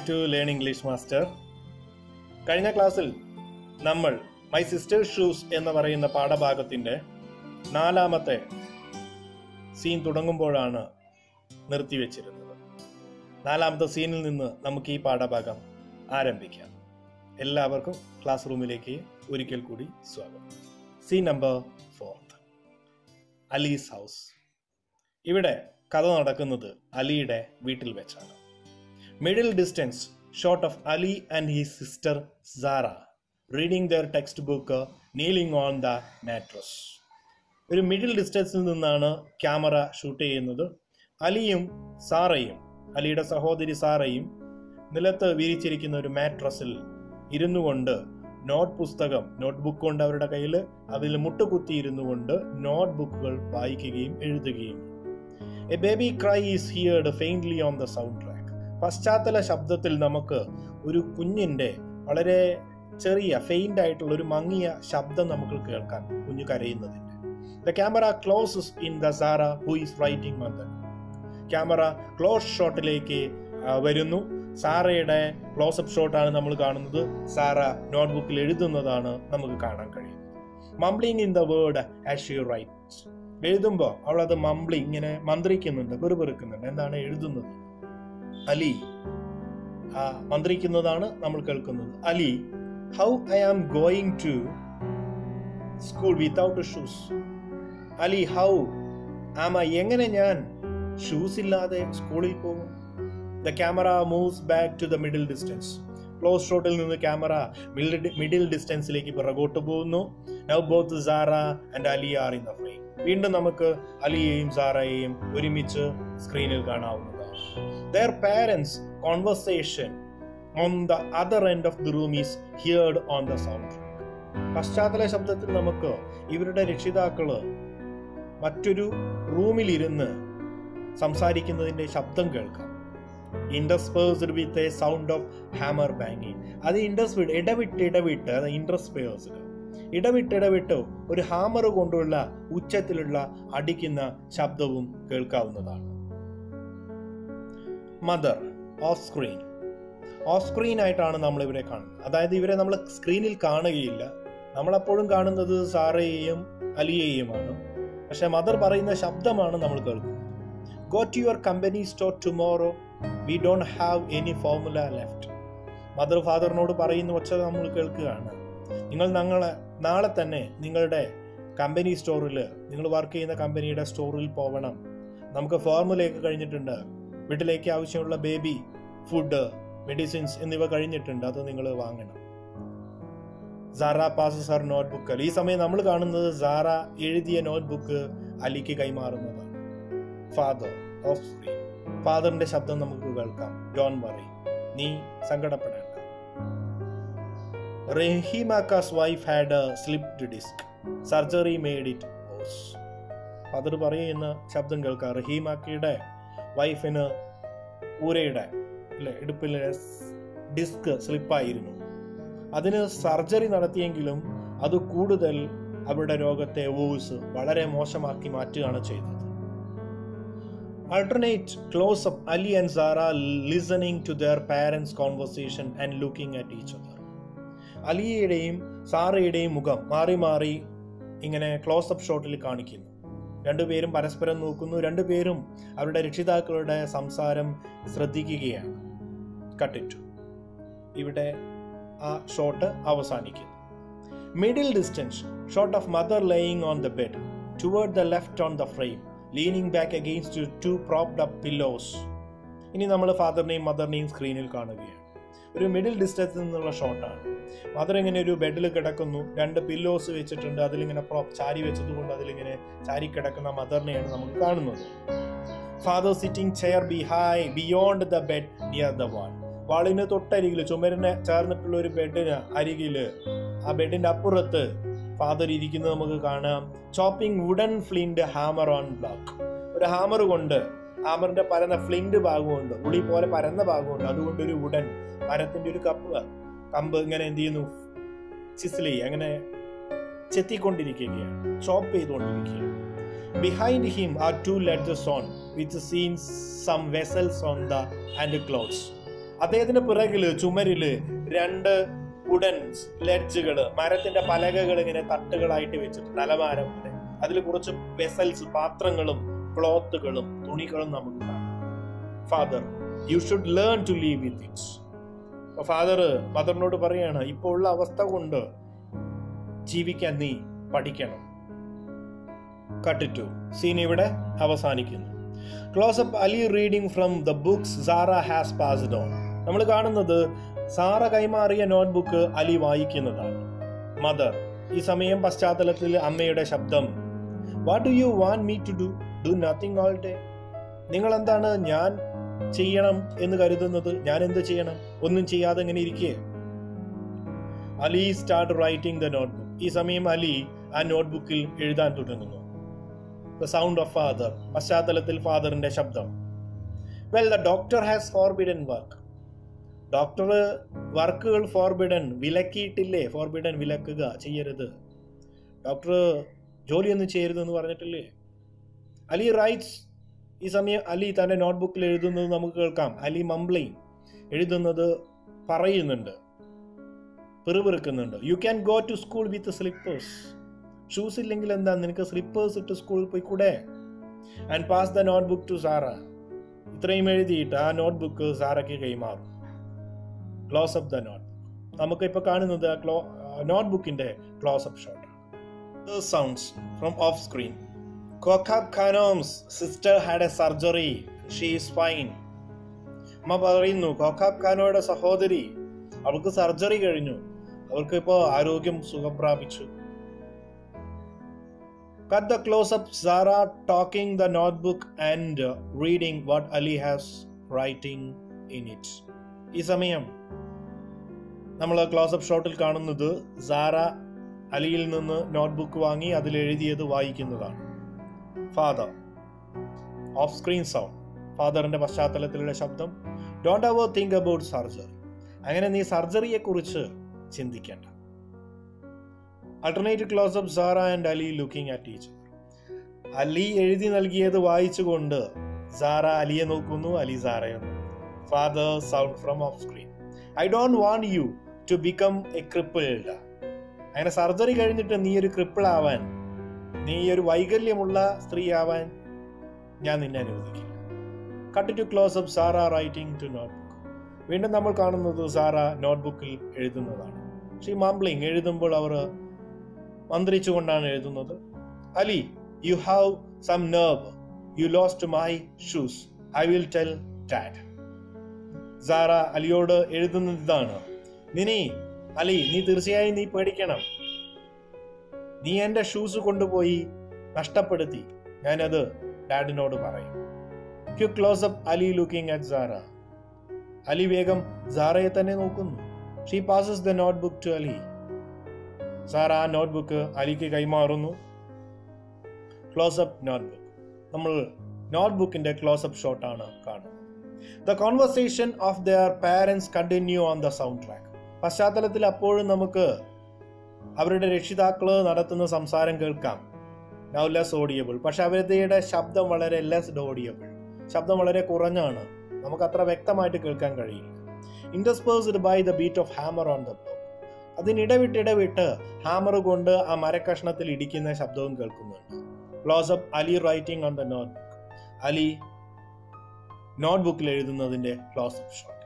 Back to learn English master കഴിഞ്ഞ ക്ലാസ്സിൽ നമ്മൾ മൈ സിസ്റ്റർ ഷൂസ് എന്ന് പറയുന്ന പാഠഭാഗത്തിൻ്റെ നാലാമത്തെ സീൻ തുടങ്ങുമ്പോഴാണ് നിർത്തിവെച്ചിരുന്നത് നാലാമത്തെ സീനിൽ നിന്ന് നമുക്ക് ഈ പാഠഭാഗം ആരംഭിക്കാം എല്ലാവർക്കും ക്ലാസ് റൂമിലേക്ക് ഒരിക്കൽ കൂടി സ്വാഗതം scene number fourth Ali's house ഇവിടെ കഥ നടക്കുന്നത് അലിയുടെ വീട്ടിൽ വെച്ചാണ് middle distance shot of Ali and his sister Sara reading their text book kneeling on the mattress ഒരു മിഡിൽ ഡിസ്റ്റൻസിൽ നിന്നാണ് ക്യാമറ ഷൂട്ട് ചെയ്യുന്നത് അലിയും സാറയും അലിയുടെ സഹോദരി സാറയും നിലത്ത് വിരിച്ചിരിക്കുന്ന ഒരു മാട്രസിൽ ഇരുന്നു കൊണ്ട് നോട്ട് പുസ്തകം നോട്ട് ബുക്ക് കൊണ്ട് അവരുടെ കയ്യിൽ അതിൽ മുട്ടുകുത്തി ഇരുന്നു കൊണ്ട് നോട്ട് ബുക്കുകൾ വായിക്കുകയും എഴുതുകയും a baby cry is heard faintly on the sound track പശ്ചാത്തല ശബ്ദത്തിൽ നമുക്ക് ഒരു കുഞ്ഞിൻ്റെ വളരെ ചെറിയ ഫെയിൻ്റ് ആയിട്ടുള്ള ഒരു മങ്ങിയ ശബ്ദം നമുക്ക് കേൾക്കാം കുഞ്ഞു കരയുന്നതിൻ്റെ the camera closes in the Sara who is writing on the camera close ഷോട്ടിലേക്ക് വരുന്നു സാറയുടെ ക്ലോസപ്പ് ഷോട്ടാണ് നമ്മൾ കാണുന്നത് സാറ നോട്ട്ബുക്കിൽ എഴുതുന്നതാണ് നമുക്ക് കാണാൻ കഴിയുന്നത് mumbling in the word as she write എഴുതുമ്പോൾ അവൾ അത് മംബ്ലി ഇങ്ങനെ മന്ത്രിക്കുന്നുണ്ട് പെറുപെറുക്കുന്നുണ്ട് എന്താണ് എഴുതുന്നത് അലി ആ മന്ത്രിക്കുന്നതാണ് നമ്മൾ കേൾക്കുന്നത് Ali how I am going to school without shoes Ali how am എങ്ങനെ ഞാൻ ഷൂസ് ഇല്ലാതെ സ്കൂളിൽ പോകും the camera moves back to the middle distance close ഷോട്ടിൽ നിന്ന് ക്യാമറ മിഡിൽ ഡിസ്റ്റൻസിലേക്ക് പിറകോട്ട് പോകുന്നു now both Sara and Ali are in the frame വീണ്ടും നമുക്ക് അലിയെയും സാറയെയും ഒരുമിച്ച് സ്ക്രീനിൽ കാണാവുന്നതാണ് their parents conversation on the other end of the room is heard on the sound track പശ്ചാത്തല ശബ്ദത്തിൽ നമുക്ക് ഇവരുടെ രക്ഷിതാക്കള് മറ്റൊരു റൂമിലിരുന്ന് സംസാരിക്കുന്നതിന്റെ ശബ്ദം കേൾക്കാം interspersed with a sound of hammer banging അത് ഇൻഡസ് ഇടവിട്ട് ഇടവിട്ട് അത് ഇൻഡസ്പേഴ്സ്ഡ് ഇടവിട്ട് ഇടവിട്ട് ഒരു ഹാമർ കൊണ്ടുള്ള ഉച്ചത്തിലുള്ള അടിക്കുന്ന ശബ്ദവും കേൾക്കാവുന്നതാണ് mother off screen off screen ആയിട്ടാണ് നമ്മൾ ഇവരെ കാണുന്നത് അതായത് ഇവരെ നമ്മൾ സ്ക്രീനിൽ കാണുകയില്ല നമ്മളെപ്പോഴും കാണുന്നത് സാറയെയും അലിയെയുമാണ് പക്ഷെ മദർ പറയുന്ന ശബ്ദമാണ് നമ്മൾ കേൾക്കുന്നത് go to your company store tomorrow we don't have any formula left mother ഫാദറിനോട് പറയുന്ന ഒച്ച നമ്മൾ കേൾക്കുകയാണ് നിങ്ങൾ ഞങ്ങളെ നാളെ തന്നെ നിങ്ങളുടെ കമ്പനി സ്റ്റോറിൽ നിങ്ങൾ വർക്ക് ചെയ്യുന്ന കമ്പനിയുടെ സ്റ്റോറിൽ പോകണം നമുക്ക് ഫോർമുലയൊക്കെ കഴിഞ്ഞിട്ടുണ്ട് വീട്ടിലേക്ക് ആവശ്യമുള്ള ബേബി ഫുഡ് മെഡിസിൻസ് എന്നിവ കഴിഞ്ഞിട്ടുണ്ട് അത് നിങ്ങൾ വാങ്ങണം സാറ പാസസ് ഹർ നോട്ട്ബുക്ക് ഈ സമയം നമ്മൾ കാണുന്നത് സാറ എഴുതിയ നോട്ട്ബുക്ക് അലിക്ക് കൈമാറുന്നതാണ് ഫാദർ ഓഫ് ഫ്രീ ഫാദറിന്റെ ശബ്ദം നമുക്ക് കേൾക്കാം ഡോൺ വറി നീ സങ്കടപ്പെടേണ്ട റഹീമാക്കാസ് wife had a slipped disc surgery made it was father പറയുന്ന ശബ്ദം കേൾക്കാം റഹീമാക്കയുടെ വൈഫിന് ഊരയുടെ അല്ലെ ഇടുപ്പിലെ ഡിസ്ക് സ്ലിപ്പായിരുന്നു അതിന് സർജറി നടത്തിയെങ്കിലും അത് കൂടുതൽ അവരുടെ രോഗത്തെ വോഴ്സ് വളരെ മോശമാക്കി മാറ്റുകയാണ് ചെയ്തത് alternate close up Ali and Zara listening to their parents' conversation and looking at each other. അലിയുടെയും സാറയുടെയും മുഖം മാറി മാറി ഇങ്ങനെ ക്ലോസ് അപ്പ് ഷോട്ടിൽ കാണിക്കുന്നു രണ്ടുപേരും പരസ്പരം നോക്കുന്നു രണ്ടുപേരും അവരുടെ രക്ഷിതാക്കളുടെ സംസാരം ശ്രദ്ധിക്കുകയാണ് കട്ടിട്ടു ഇവിടെ ആ ഷോട്ട് അവസാനിക്കുന്നു middle distance shot of mother laying on the bed toward the left on the frame leaning back against two propped up pillows ഇനി നമ്മൾ ഫാദറിനെയും മദറിനെയും സ്ക്രീനിൽ കാണുകയാണ് ഒരു മിഡിൽ ഡിസ്റ്റൻസിൽ നിന്നുള്ള ഷോട്ടാണ് മദർ ഇങ്ങനെ ഒരു ബെഡിൽ കിടക്കുന്നു രണ്ട് പില്ലോസ് വെച്ചിട്ടുണ്ട് അതിലിങ്ങനെ പ്രോപ്പ് ചാരി വെച്ചതുകൊണ്ട് അതിലിങ്ങനെ ചാരി കിടക്കുന്ന മദറിനെയാണ് നമുക്ക് കാണുന്നത് ഫാദർ സിറ്റിംഗ് ചെയർ ബി ഹൈ beyond the bed near the wall വാളിന് തൊട്ടരികിൽ ചുമരിനെ ചേർന്നിട്ടുള്ള ഒരു ബെഡിന് അരികില് ആ ബെഡിന്റെ അപ്പുറത്ത് ഫാദർ ഇരിക്കുന്നത് നമുക്ക് കാണാം chopping wooden flint hammer on block ഒരു ഹാമർ കൊണ്ട് ഹാമറിന്റെ പരന്ന ഫ്ലിൻഡ് ഭാഗമുണ്ട് ഉളി പോലെ പരന്ന ഭാഗമുണ്ട് അതുകൊണ്ട് ഒരു വുഡൻ മരത്തിന്റെ ഒരു കപ്പ് കമ്പ് ഇങ്ങനെ എന്ത് ചെയ്യുന്നു ചിസിലി അങ്ങനെ ചെത്തിക്കൊണ്ടിരിക്കുകയാണ് ചോപ്പ് ചെയ്തുകൊണ്ടിരിക്കുകയാണ് behind him are two ledges on which seen some vessels on the and clothes അദ്ദേഹത്തിന്റെ പിറകില് ചുമരില് രണ്ട് വുഡൻ ലെഡ്ജുകള് മരത്തിന്റെ പലകകൾ ഇങ്ങനെ തട്ടുകളായിട്ട് വെച്ചിട്ടുണ്ട് അലമാരം പോലെ അതിൽ കുറച്ച് വെസൽസ് പാത്രങ്ങളും ക്ലോത്തുകളും തുണികളും നമുക്ക് കാണാം father you should learn to live with it father മദറിനോട് പറയാണ് ഇപ്പോൾ ഉള്ള അവസ്ഥ കൊണ്ട് ജീവിക്കാൻ നീ പഠിക്കണം കട്ടിട്ടു സീൻ ഇവിടെ അവസാനിക്കുന്നു closeup Ali reading from the books Sara has passed on നമ്മൾ കാണുന്നത് സാറ കൈമാറിയ നോട്ട്ബുക്ക് അലി വായിക്കുന്നതാണ് മദർ ഈ സമയം പശ്ചാത്തലത്തിൽ അമ്മയുടെ ശബ്ദം what do you want me to do do nothing all day നിങ്ങൾ എന്താണ് ഞാൻ ചെയ്യണം എന്ന് കരുതുന്നത് ഞാൻ എന്ത് ചെയ്യണം ഒന്നും ചെയ്യാതെ ഇങ്ങനെ ഇരിക്കേ Ali start writing the notebook ഈ സമയം അലി ആ നോട്ട്ബുക്കിൽ എഴുതാൻ തുടങ്ങുന്നു ദ സൗണ്ട് ഓഫ് ഫാദർ പശ്ചാത്തലത്തിൽ ഫാദറിന്റെ ശബ്ദം well the doctor has forbidden work doctor വർക്കുകൾ ഫോർബിഡൻ വിലക്കിയിട്ടില്ലേ ഫോർബിഡൻ വിലക്കുക ചെയ്യരുത് ഡോക്ടർ ജോലിയൊന്നും ചെയ്യരുത് എന്ന് പറഞ്ഞിട്ടില്ലേ അലി റൈറ്റ്സ് ഈ സമയം അലി തൻ്റെ നോട്ട്ബുക്കിൽ എഴുതുന്നത് നമുക്ക് കേൾക്കാം അലി മംബ്ലൈ എഴുതുന്നത് പറയുന്നുണ്ട് പിറുപിറുക്കുന്നുണ്ട് you can go to school with slippers shoes ഇല്ലെങ്കിൽ എന്താ നിനക്ക് സ്ലിപ്പേഴ്സ് ഇട്ട് സ്കൂളിൽ പോയി കൂടെ and pass the notebook to Sara ഇത്രയും എഴുതിയിട്ട് ആ നോട്ട്ബുക്ക് സാറയ്ക്ക് കൈമാറും ക്ലോസ് അപ്പ് ദ നോട്ട് നമുക്ക് ഇപ്പോൾ കാണുന്നത് ആ ക്ലോ നോട്ട്ബുക്കിന്റെ close up shot sounds from off screen Kokab Khanom's sister had a surgery she is fine അമ്മ പറയുന്നു കോക്കാബ് ഖാനോയുടെ സഹോദരി അവൾക്ക് സർജറി കഴിഞ്ഞു അവർക്ക് ഇപ്പോൾ ആരോഗ്യം സുഖം പ്രാപിച്ചു Cut the close up Zara talking the notebook and uh, reading what Ali has writing in it. ഈ സമയം നമ്മൾ ക്ലോസപ്പ് ഷോട്ടിൽ കാണുന്നത് സാറ അലിയിൽ നിന്ന് നോട്ട്ബുക്ക് വാങ്ങി അതിൽ എഴുതിയത് വായിക്കുന്നതാണ് ഫാദർ ഓഫ് സ്ക്രീൻ സൗണ്ട് ഫാദറിന്റെ പശ്ചാത്തലത്തിലുള്ള ശബ്ദം don't ever think about surgery അങ്ങനെ നീ സർജറിയെ കുറിച്ച് ചിന്തിക്കേണ്ട alternative close up Sara and Ali looking at teacher Ali എഴുതി നൽകിയത് വായിച്ചുകൊണ്ട് സാറ അലിയെ നോക്കുന്നു അലി സാറയെ father sound from off screen I don't want you to become a crippled അങ്ങനെ സർജറി കഴിഞ്ഞിട്ട് നീ ഒരു ക്രിപ്പിൾ ആവാൻ നീ ഒരു വൈകല്യമുള്ള സ്ത്രീ ആവാൻ ഞാൻ നിന്നെ അനുവദിക്കില്ല cut to close up Sara writing to notebook വീണ്ടും നമ്മൾ കാണുന്നത് സാറ നോട്ട്ബുക്കിൽ എഴുതുന്നതാണ് ഷീ മാംബ്ലിങ് എഴുതുമ്പോൾ അവർ മന്ത്രിച്ചുകൊണ്ടാണ് എഴുതുന്നത് Ali you have some nerve you lost my shoes I will tell dad Sara അലിയോട് എഴുതുന്നത് ഇതാണ് നിനി അലി നീ തീർച്ചയായും നീ പേടിക്കണം നീ എന്റെ ഷൂസ് കൊണ്ടുപോയി നഷ്ടപ്പെടുത്തി ഞാനത് ഡാഡിനോട് പറയും cue close up Ali looking at Sara Ali വേഗം സാറയെ തന്നെ നോക്കുന്നു she passes the notebook to Ali Sara ആ നോട്ട്ബുക്ക് അലിക്ക് കൈമാറുന്നു ക്ലോസപ്പ് നോട്ട്ബുക്ക് നമ്മൾ നോട്ട്ബുക്കിന്റെ ക്ലോസപ്പ് ഷോട്ടാണ് കാണുന്നത് the conversation of their parents continue on the sound track പശ്ചാത്തലത്തിൽ അപ്പോഴും നമുക്ക് അവരുടെ രക്ഷിതാക്കള് നടത്തുന്ന സംസാരം കേൾക്കാം നൗ ലെസ് ഓഡിയബിൾ പക്ഷെ അവരുടെ ശബ്ദം വളരെ ലെസ് ഓഡിയബിൾ ശബ്ദം വളരെ കുറഞ്ഞാണ് നമുക്ക് അത്ര വ്യക്തമായിട്ട് കേൾക്കാൻ കഴിയില്ല interspersed by the beat of hammer on the block അതിനിടവിട്ട് ഇടവിട്ട് ഹാമർ കൊണ്ട് ആ മരക്കഷ്ണത്തിൽ ഇടിക്കുന്ന ശബ്ദവും കേൾക്കുന്നുണ്ട് close up Ali writing on the notebook Ali നോട്ട്ബുക്കിൽ എഴുതുന്നതിന്റെ close up shot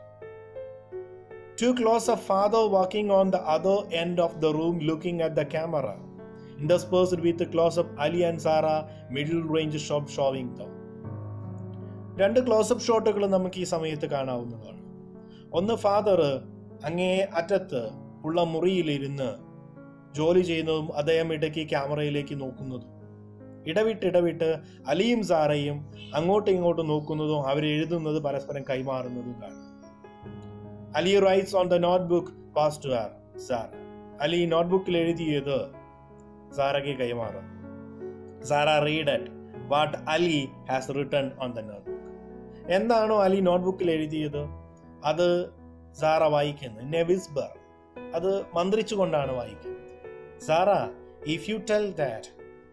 to close up father walking on the other end of the room looking at the camera interspersed with close up Ali and Sara middle range shop showing the രണ്ട് closeup ഷോട്ടുകൾ നമുക്ക് ഈ സമയത്ത് കാണാവുന്നതാണ് ഒന്ന് father അങ്ങേ അറ്റത്ത് ഉള്ള മുറിയിലിരുന്ന് ജോലി ചെയ്യുന്നതും അദ്ദേഹം ഇടയ്ക്ക് ക്യാമറയിലേക്ക് നോക്കുന്നതും ഇടവിട്ട് ഇടവിട്ട് അലിയും സാറയും അങ്ങോട്ടും ഇങ്ങോട്ടും നോക്കുന്നതും അവർ എഴുതുന്നത് പരസ്പരം കൈമാറുന്നതും കാണാം Ali writes on the notebook pass to Sara Ali നോട്ട്ബുക്കിൽ എഴുതിയത് സാറയ്ക്ക് കൈമാറും Sara read at what Ali has written on the notebook എന്താണോ അലി നോട്ട്ബുക്കിൽ എഴുതിയത് അത് സാറ വായിക്കുന്നു നെവിസ്ബർ അത് മന്ത്രിച്ചുകൊണ്ടാണ് വായിക്കുന്നത് Sara if you tell that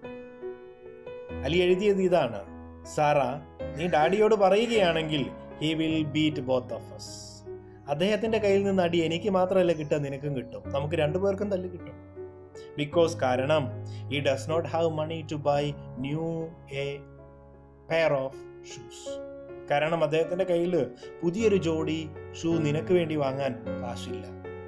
Ali എഴുതിയത് ഇതാണ് സാറ നീ ഡാഡിയോട് പറയുകയാണെങ്കിൽ he will beat both of us അദ്ദേഹത്തിന്റെ കയ്യിൽ നിന്ന് അടി എനിക്ക് മാത്രമല്ല കിട്ടുക നിനക്കും കിട്ടും നമുക്ക് രണ്ടുപേർക്കും തല്ല് കിട്ടും ബിക്കോസ് കാരണം ഈ does not have money to buy new a pair of shoes കാരണം അദ്ദേഹത്തിന്റെ കയ്യിൽ പുതിയൊരു ജോഡി ഷൂ നിനക്ക് വേണ്ടി വാങ്ങാൻ കാശില്ല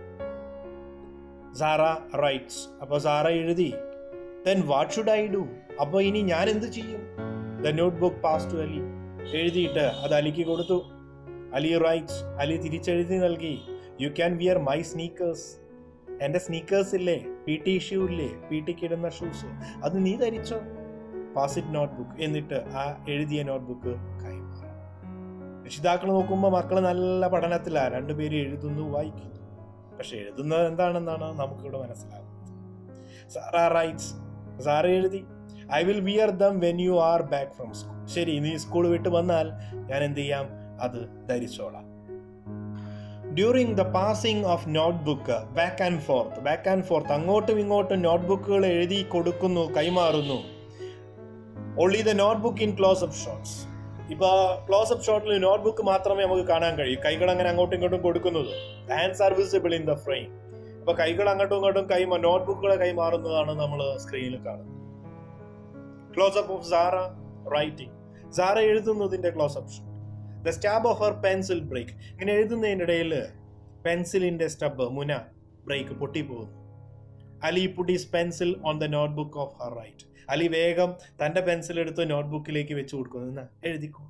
സാറ റൈറ്റ്സ് അപ്പൊ സാറ എഴുതി then what should I do അപ്പോൾ ഇനി ഞാൻ എന്ത് ചെയ്യും the note book pass to Ali എഴുതിയിട്ട് അത് അലിക്ക് കൊടുത്തു അലി റൈറ്റ്സ് അലി തിരിച്ചെഴുതി നൽകി you can wear my sneakers എൻ്റെ സ്നീക്കേഴ്സ് ഇല്ലേ പി ടി ഷൂ ഇല്ലേ പി ടിക്ക് ഇടുന്ന ഷൂസ് അത് നീ ധരിച്ചോ പാസ് ഇറ്റ് നോട്ട്ബുക്ക് എന്നിട്ട് ആ എഴുതിയ നോട്ട്ബുക്ക് കൈമാറും രക്ഷിതാക്കൾ നോക്കുമ്പോൾ മക്കൾ നല്ല പഠനത്തിലാണ് രണ്ടുപേരും എഴുതുന്നു വായിക്കുന്നു പക്ഷെ എഴുതുന്നത് എന്താണെന്നാണ് നമുക്കിവിടെ മനസ്സിലാകുന്നത് സാറാ റൈറ്റ്സ് സാറ എഴുതി I will wear them when you are back from school ശരി നീ സ്കൂൾ വിട്ട് വന്നാൽ ഞാൻ എന്ത് ചെയ്യാം അത് ധരിച്ചോളാം during the passing of note book back and forth back and forth അങ്ങോട്ടും ഇങ്ങോട്ടും നോട്ട്ബുക്കുകൾ എഴുതി കൊടുക്കുന്നു കൈമാറുന്നു only the notebook in close up shots ഇപ്പൊ ക്ലോസ് അപ്പ് ഷോട്ടിൽ നോട്ട്ബുക്ക് മാത്രമേ നമുക്ക് കാണാൻ കഴിയൂ കൈകൾ അങ്ങനെ അങ്ങോട്ടും ഇങ്ങോട്ടും കൊടുക്കുന്നത് hands are visible in the frame അപ്പൊ കൈകൾ അങ്ങോട്ടും ഇങ്ങോട്ടും കൈ നോട്ട്ബുക്കുകളെ കൈമാറുന്നതാണ് നമ്മൾ സ്ക്രീനിൽ കാണുന്നത് close up of Sara writing Sara എഴുതുന്നതിന്റെ close up shot the stab of her pencil break ഇങ്ങനെ എഴുതുന്നതിനിടയിൽ പെൻസിലിന്റെ സ്റ്റബ് മുന ബ്രേക്ക് പൊട്ടിപ്പോകുന്നു Ali puts his pencil on the notebook of her right Ali വേഗം തന്റെ പെൻസിൽ എടുത്ത് നോട്ട്ബുക്കിലേക്ക് വെച്ച് കൊടുക്കുന്നു എന്നാ എഴുതിക്കോ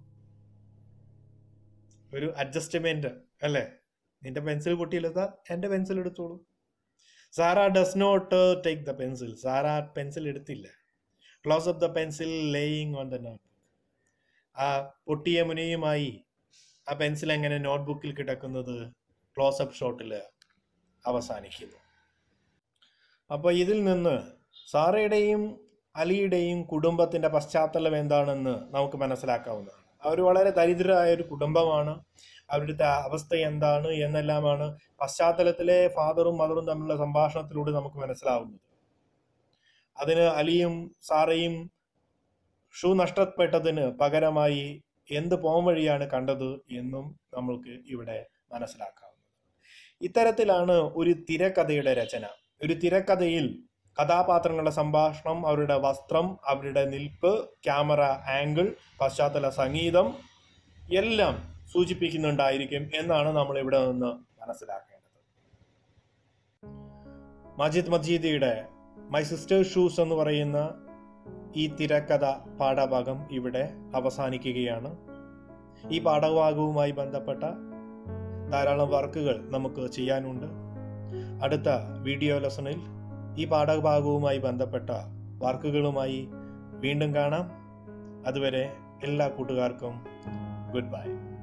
ഒരു അഡ്ജസ്റ്റ്മെന്റ് അല്ലേ നിന്റെ പെൻസിൽ പൊട്ടിയില്ലെത്താ എന്റെ പെൻസിൽ എടുത്തോളൂ Sara does not take the pencil Sara pencil എടുത്തില്ല close up the pencil laying on the note ആ പൊട്ടിയ മുനയുമായി ആ പെൻസിൽ എങ്ങനെ നോട്ട്ബുക്കിൽ കിടക്കുന്നത് ക്ലോസ് അപ്പ് ഷോട്ടിൽ അവസാനിക്കുന്നു അപ്പോൾ ഇതിൽ നിന്ന് സാറയുടെയും അലിയുടെയും കുടുംബത്തിന്റെ പശ്ചാത്തലം എന്താണെന്ന് നമുക്ക് മനസ്സിലാക്കാവുന്നതാണ് അവർ വളരെ ദരിദ്രരായ ഒരു കുടുംബമാണ് അവരുടെ അവസ്ഥ എന്താണ് എന്നെല്ലാമാണ് പശ്ചാത്തലത്തിലെ ഫാദറും മദറും തമ്മിലുള്ള സംഭാഷണത്തിലൂടെ നമുക്ക് മനസ്സിലാവുന്നത് അതിന് അലിയും സാറയും ഷൂ നഷ്ടപ്പെട്ടതിന് പകരമായി എന്ത് പോംവഴിയാണ് കണ്ടത് എന്നും നമ്മൾക്ക് ഇവിടെ മനസ്സിലാക്കാവുന്നത് ഇത്തരത്തിലാണ് ഒരു തിരക്കഥയുടെ രചന ഒരു തിരക്കഥയിൽ കഥാപാത്രങ്ങളുടെ സംഭാഷണം അവരുടെ വസ്ത്രം അവരുടെ നിൽപ്പ് ക്യാമറ ആംഗിൾ പശ്ചാത്തല സംഗീതം എല്ലാം സൂചിപ്പിക്കുന്നുണ്ടായിരിക്കും എന്നാണ് നമ്മൾ ഇവിടെ നിന്ന് മനസ്സിലാക്കേണ്ടത് മജിദ് മജീദിയുടെ മൈ സിസ്റ്റർ ഷൂസ് എന്ന് പറയുന്ന ഈ തിരക്കഥ പാഠഭാഗം ഇവിടെ അവസാനിക്കുകയാണ് ഈ പാഠഭാഗവുമായി ബന്ധപ്പെട്ട ധാരാളം വർക്കുകൾ നമുക്ക് ചെയ്യാനുണ്ട് അടുത്ത വീഡിയോ ലെസണിൽ ഈ പാഠഭാഗവുമായി ബന്ധപ്പെട്ട വർക്കുകളുമായി വീണ്ടും കാണാം അതുവരെ എല്ലാ കൂട്ടുകാർക്കും ഗുഡ് ബൈ